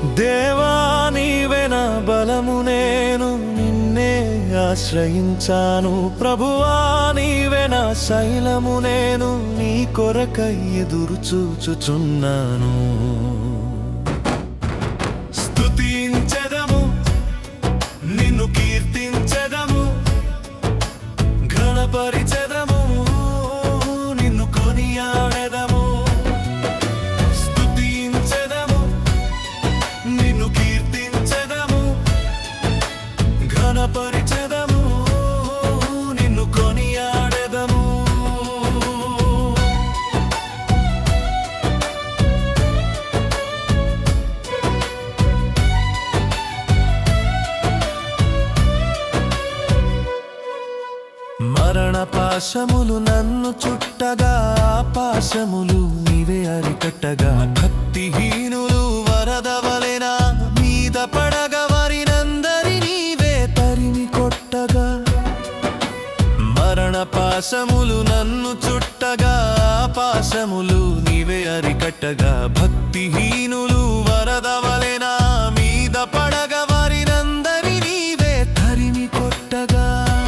దేవా నీవే నా బలము నేను నిన్నే ఆశ్రయించాను ప్రభువా నీవే నా శైలము నేను నీ కొరకై ఎదురు చూచుచున్నాను స్తుతించెదము నిన్ను కీర్తించెదము ఘనపరిచెదము నిన్ను కొనియాడెదము స్తుతించెదము నిన్ను కీర్తించెదము ఘనపరిచెదము నిన్ను కొనియాడెదము మరణ పాశములు నన్ను చుట్టగా ఆ పాశములు నీవే అరికట్టగా భక్తిహీనులు వరదవలెన మీద పడగ వారినందరి నీవే తరిమి కొట్టగా మరణ పాశములు నన్ను చుట్టగా ఆ పాశములు నీవే అరికట్టగా భక్తిహీనులు వరదవలెన మీద పడగ వారినందరి నీవే తరిమి కొట్టగా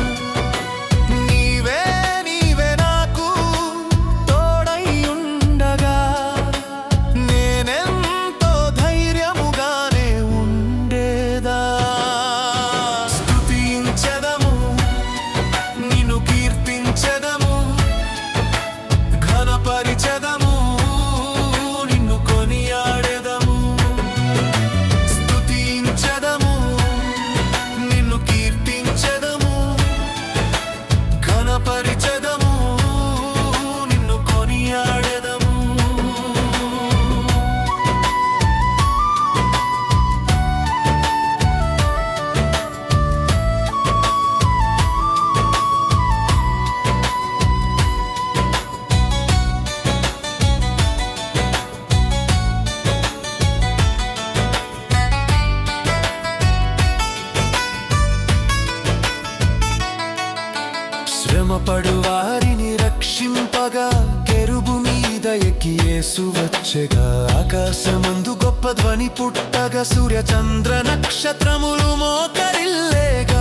నీవే నీవే నాకు తోడై ఉండగా నేనెంతో ధైర్యముగానే ఉండేదా స్తుతించెదము నిన్ను కీర్తించెదము ఘనపరిచెదము నిన్ను కొనియాడెదము స్తుతించెదము నిన్ను కీర్తించెదము ఘనపరిచెదము నిన్ను కొనియాడెదము శ్రమపడు వారిని రక్షింపగా కెరుబు మీద ఎక్కి యేసు వచ్చెగా ఆకాశమందు గొప్ప ధ్వని పుట్టగా సూర్య చంద్ర నక్షత్రములు మోకరిల్లేగా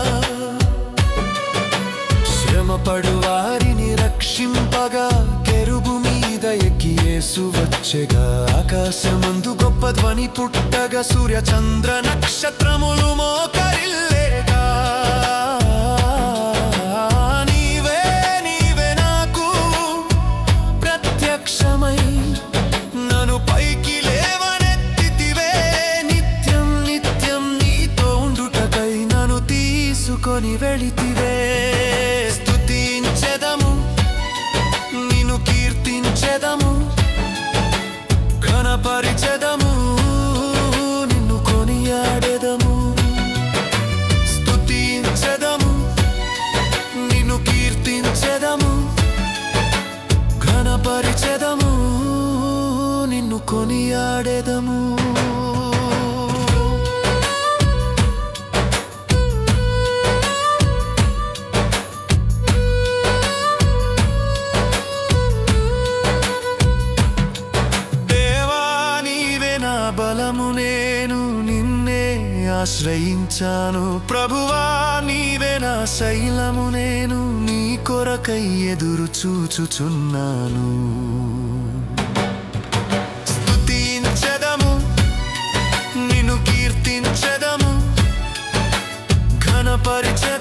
శ్రమపడు వారిని రక్షింపగా కెరుబు మీద ఎక్కి యేసు వచ్చెగా ఆకాశమందు గొప్ప ధ్వని పుట్టగా సూర్య చంద్ర నక్షత్రములు మోకరిల్లేగా నీవే నీవే నాకు ప్రత్యక్షమై నన్ను పైకి లేవనెత్తితివే నిత్యం నిత్యం నీతో ఉండుటకై నన్ను తీసుకొని వెళితివే స్తుతించెదము నిన్ను కీర్తించెదము ఘనపరిచెదము నిన్ను కొనియాడెదము స్తుతించెదము నిన్ను కీర్తించెదము ఘనపరిచెదము నిన్ను కొనియాడెదము దేవా నీవే నా బలము నేను నిన్నే ఆశ్రయించాను ప్రభువా నీవే నా శైలము నేను నీ కొరకై ఎదురు చూచుచున్నాను స్తుతించెదము నిన్ను కీర్తించెదము ఘనపరిచె